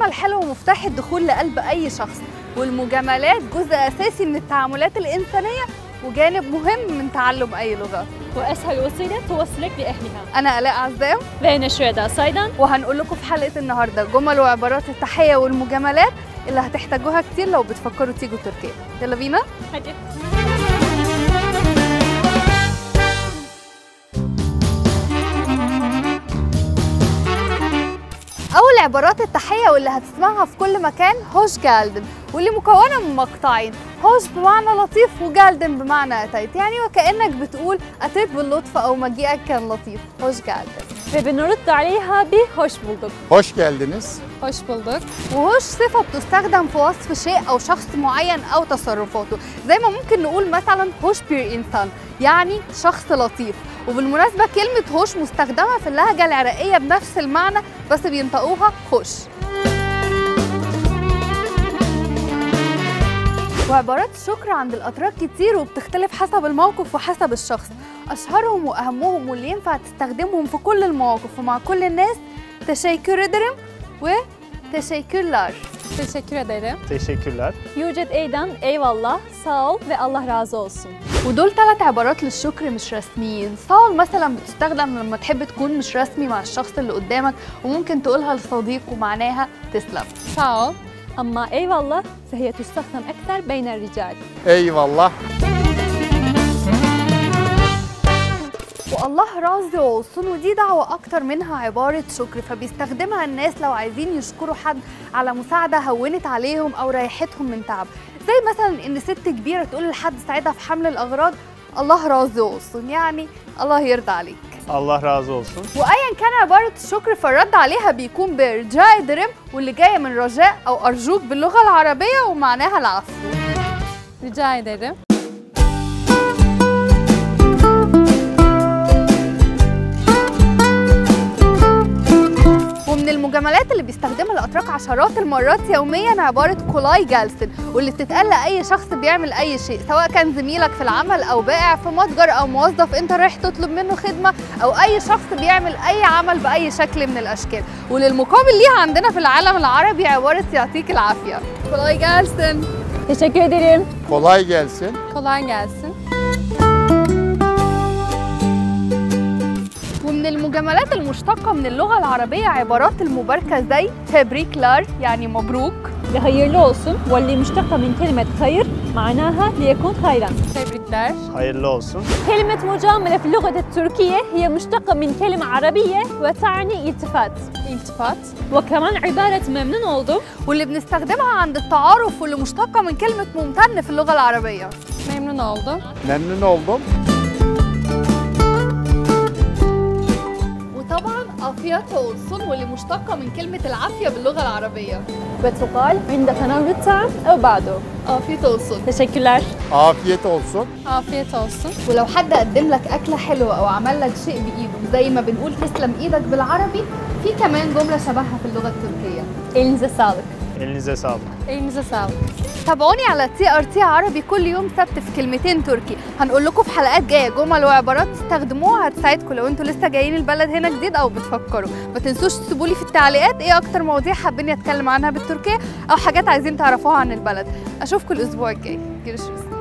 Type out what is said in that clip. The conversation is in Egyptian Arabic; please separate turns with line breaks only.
الكلمة الحلوة مفتاح الدخول لقلب أي شخص والمجاملات جزء أساسي من التعاملات الإنسانية وجانب مهم من تعلم أي لغة
وأسهل وسيلة توصلك لأهلها
أنا آلاء عزام
بين الشهداء صيدا
وهنقول لكم في حلقة النهاردة جمل وعبارات التحية والمجاملات اللي هتحتاجوها كتير لو بتفكروا تيجوا تركيا يلا بينا
حاجة
أول عبارات التحية واللي هتسمعها في كل مكان هوش جالدن واللي مكونة من مقطعين هوش بمعنى لطيف وجالدن بمعنى أتيت يعني وكأنك بتقول أتيت باللطف أو مجيئك كان لطيف هوش جالدن
ve بنرد عليها بهوش bulduk
Hoş geldiniz.
hoş bulduk
وهوش صفة بتستخدم في وصف شيء أو شخص معين أو تصرفاته زي ما ممكن نقول مثلا هوش بير إنسان يعني شخص لطيف وبالمناسبة كلمة هوش مستخدمة في اللهجة العراقية بنفس المعنى بس بينطقوها هوش وعبارات الشكر عند الأتراك كتير وبتختلف حسب الموقف وحسب الشخص أشهرهم وأهمهم واللي ينفع تستخدمهم في كل المواقف ومع كل الناس تشيكür ederim و teşekkürler
teşekkür ederim
Teşekkürler.
يوجد أيضا eyvallah sağ ol ve Allah razı olsun
ودول ثلاث عبارات للشكر مش رسميين صال مثلا بتستخدم لما تحب تكون مش رسمي مع الشخص اللي قدامك وممكن تقولها لصديق ومعناها تسلم
sağ ol أما eyvallah فهي تستخدم أكثر بين الرجال
Eyvallah.
والله راضي olsun ودي دعوة أكتر منها عبارة شكر فبيستخدمها الناس لو عايزين يشكروا حد على مساعدة هونت عليهم أو ريحتهم من تعب زي مثلا إن ست كبيرة تقول لحد ساعدها في حمل الأغراض الله راضي olsun يعني الله يرضى عليك
Allah razı olsun.
وايا كان عباره الشكر فالرد عليها بيكون برجاء درم واللي جايه من رجاء او ارجوك باللغه العربيه ومعناها العفو
rica ederim
ومن المجاملات اللي بيستخدمها الاتراك عشرات المرات يوميا عباره كولاي جالسن واللي بتتقال لاي شخص بيعمل اي شيء سواء كان زميلك في العمل او بائع في متجر او موظف انت رايح تطلب منه خدمه او اي شخص بيعمل اي عمل باي شكل من الاشكال وللمقابل ليها عندنا في العالم العربي عباره يعطيك العافيه كولاي جالسن
teşekkür ederim
Kolay gelsin.
kolay gelsin
ومن المجاملات المشتقة من اللغة العربية عبارات المباركة زي تبريكلار يعني مبروك
ve hayırlı olsun واللي مشتقة من كلمة خير معناها ليكون خيرا tebrikler
Hayırlı olsun.
كلمة مجاملة في اللغة التركية هي مشتقة من كلمة عربية وتعني التفات التفات وكمان عبارة ممنون oldum
واللي بنستخدمها عند التعارف واللي مشتقة من كلمة ممتن في اللغة العربية
memnun oldum
Memnun oldum.
وطبعا afiyet olsun واللي مشتقة من كلمة العافية باللغة العربية
وتقال عند تناول الطعام أو بعده
afiyet olsun
teşekkürler
Afiyet olsun.
afiyet olsun
ولو حد قدم لك أكلة حلوة أو عمل لك شيء بإيده زي ما بنقول تسلم إيدك بالعربي في كمان جملة شبهها في اللغة التركية
elinize sağlık
Elinize sağlık.
elinize sağlık
تابعوني على تي ار تي عربي كل يوم سبت في كلمتين تركي هنقول لكم في حلقات جايه جمل وعبارات تستخدموها هتساعدكم لو انتوا لسه جايين البلد هنا جديد او بتفكروا ما تنسوش تسيبوا لي في التعليقات ايه اكتر مواضيع حابين اتكلم عنها بالتركيه او حاجات عايزين تعرفوها عن البلد اشوفكم الاسبوع الجاي جيرشوز